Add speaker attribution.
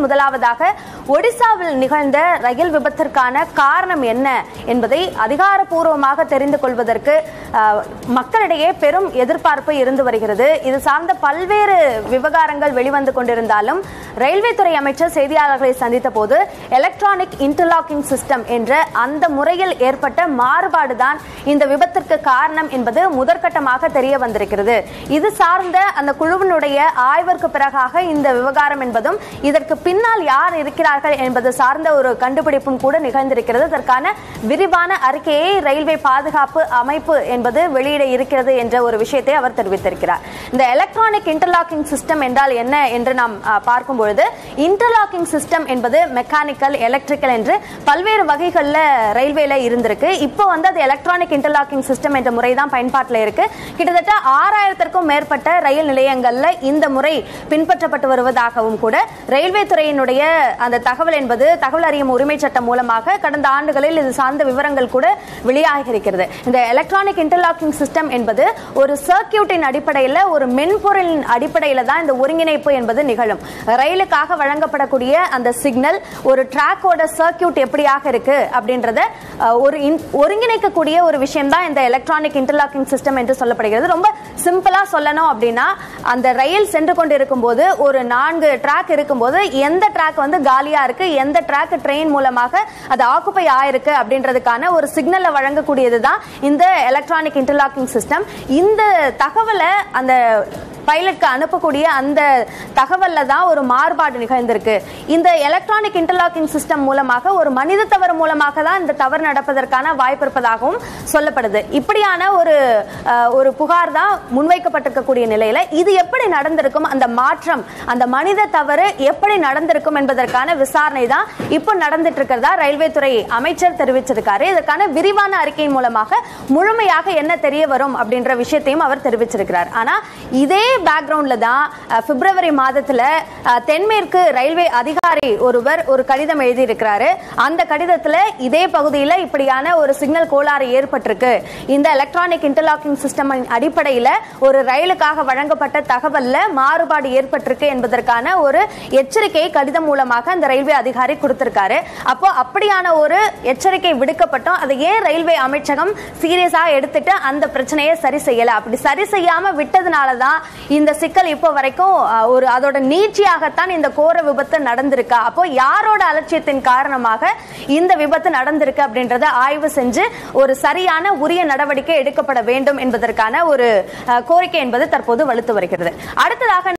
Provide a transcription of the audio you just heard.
Speaker 1: முதலாவதாக ஒடிசாவில் நிகழ்ந்த ரயில் விபத்திற்கான காரணம் என்ன என்பதை அதிகாரப்பூர்வமாக தெரிந்து கொள்வதற்கு அஹ், மக்களிடையே பெரும் எதிர்பார்ப்பு இருந்து வருகிறது இது சார்ந்த பல்வேறு விவகாரங்கள் வெளிவந்து கொண்டிருந்தாலும் ரயில்வே துறை அமைச்சர் செய்தியாளர்களை சந்தித்த போது எலக்ட்ரானிக் இன்டர்லாக்கிங் சிஸ்டம் என்ற அந்த முறையில் ஏற்பட்ட மாறுபாடுதான் இந்த விபத்திற்கு காரணம் என்பது முதற்கட்டமாக தெரிய வந்திருக்கிறது இது சார்ந்த அந்த குழுவினுடைய ஆய்விற்கு பிறகாக இந்த விவகாரம் என்பதும் இதற்கு பின்னால் யார் இருக்கிறார்கள் என்பது சார்ந்த ஒரு கண்டுபிடிப்பும் கூட நிகழ்ந்திருக்கிறது அதற்கான விரிவான அறிக்கையை ரயில்வே பாதுகாப்பு அமைப்பு என்பது வெளியிட இருக்கிறது என்ற ஒரு விஷயத்தை அவர் தெரிவித்திருக்கிறார் இந்த எலக்ட்ரானிக் இன்டர்லாக்கிங் சிஸ்டம் என்றால் என்ன என்று நாம் ஆ, பார்க்கும் பொழுது இன்டர்லாக்கிங் சிஸ்டம் என்பது மெக்கானிக்கல் எலக்ட்ரிக்கல் என்று பல்வேறு வகைகளில் ரயில்வேல இருந்திருக்கு இப்போ வந்து அது எலக்ட்ரானிக் இன்டர்லாக்கிங் சிஸ்டம் என்ற முறை தான் பயன்பாட்டில் இருக்கு கிட்டத்தட்ட ஆறாயிரத்திற்கும் மேற்பட்ட ரயில் நிலையங்கள்ல இந்த முறை பின்பற்றப்பட்டு வருவதாகவும் கூட ரயில்வே துறையினுடைய அந்த தகவல் என்பது தகவல் அறியும் உரிமை சட்டம் மூலமாக கடந்த ஆண்டுகளில் இது சார்ந்த விவரங்கள் கூட வெளியாகி இருக்கிறது இந்த எலக்ட்ரானிக் இன்டர்லாக்கிங் சிஸ்டம் என்பது ஒரு சர்க்கியூட்டின் அடிப்படையில் ஒரு மென்பொருளின் அடிப்படையில் தான் இந்த ஒருங்கிணைப்பு என்பது நிகழும் ரயிலுக்காக வழங்கப்படக்கூடிய அந்த சிக்னல் ஒரு ட்ராக்கோட சர்க்கியூட் எப்படியாக இருக்கு அப்படின்றத அஹ், ஒரு இன்- ஒருங்கிணைக்கக்கூடிய ஒரு விஷயம் தான் இந்த எலக்ட்ரானிக் இன்டர்லாக்கிங் சிஸ்டம் என்று சொல்லப்படுகிறது ரொம்ப சிம்பிளா சொல்லணும் அப்படின்னா அந்த ரயில் சென்று கொண்டு இருக்கும்போது ஒரு நான்கு ட்ராக் இருக்கும்போது எந்த ட்ராக் வந்து காலியா இருக்கு எந்த ட்ராக் ட்ரெயின் மூலமாக அது ஆக்குப்பை ஆயிருக்கு அப்படின்றதுக்கான ஒரு சிக்னலை வழங்கக்கூடியது தான் இந்த எலக்ட்ரானிக் இன்டர்லாக்கிங் சிஸ்டம் இந்த தகவலை அந்த பைலட்க்கு அனுப்பக்கூடிய அந்த தகவல்ல தான் ஒரு மாறுபாடு நிகழ்ந்திருக்கு இந்த எலக்ட்ரானிக் இன்டர்லாக்கிங் சிஸ்டம் மூலமாக ஒரு மனித தவறு மூலமாக தான் இந்த தவறு நடப்பதற்கான வாய்ப்பு இருப்பதாகவும் சொல்லப்படுது இப்படியான ஒரு அஹ், ஒரு புகார் தான் முன்வைக்கப்பட்டிருக்கக்கூடிய நிலையில இது எப்படி நடந்திருக்கும் அந்த மாற்றம் அந்த மனித தவறு எப்படி நடந்திருக்கும் என்பதற்கான விசாரணை தான் இப்போ நடந்துட்டு இருக்கிறதா ரயில்வே துறை அமைச்சர் தெரிவிச்சிருக்காரு இதற்கான விரிவான அறிக்கையின் மூலமாக முழுமையாக என்ன தெரிய வரும் அப்படின்ற விஷயத்தையும் அவர் தெரிவிச்சிருக்கிறார் ஆனா இதே பேக்ரவுண்ட்ல தான் அஹ், பிப்ரவரி மாதத்துல அஹ், தென்மேற்கு ரயில்வே அதிகாரி ஒருவர் ஒரு கடிதம் எழுதி இருக்கிறாரு அந்த கடிதத்துல இதே பகுதியில் இப்படியான ஒரு சிக்னல் கோளாறு ஏற்பட்டிருக்கு இந்த எலக்ட்ரானிக் இன்டர்லாக்கிங் சிஸ்டம் அடிப்படையில் ஒரு ரயிலுக்காக வழங்கப்பட்ட தகவல்ல மாறுபாடு ஏற்பட்டிருக்கு என்பதற்கான ஒரு எச்சரிக்கை கடிதம் மூலமாக அந்த ரயில்வே அதிகாரி கொடுத்திருக்காரு அப்போ அப்படியான ஒரு எச்சரிக்கை விடுக்கப்பட்டோம் அதை ஏன் ரயில்வே அமைச்சகம் சீரியஸா எடுத்துட்டு அந்த பிரச்சனையை சரி செய்யல அப்படி சரி செய்யாம விட்டதுனால தான் இந்த சிக்கல் இப்போ வரைக்கும் அஹ், ஒரு அதோட நீட்சியாகத்தான் இந்த கோர விபத்து நடந்திருக்கா அப்போ யாரோட அலட்சியத்தின் காரணமாக இந்த விபத்து நடந்திருக்கு அப்படின்றத ஆய்வு செஞ்சு ஒரு சரியான உரிய நடவடிக்கை எடுக்கப்பட வேண்டும் என்பதற்கான ஒரு அஹ், கோரிக்கை என்பது தற்போது வலுத்து வருகிறது அடுத்ததாக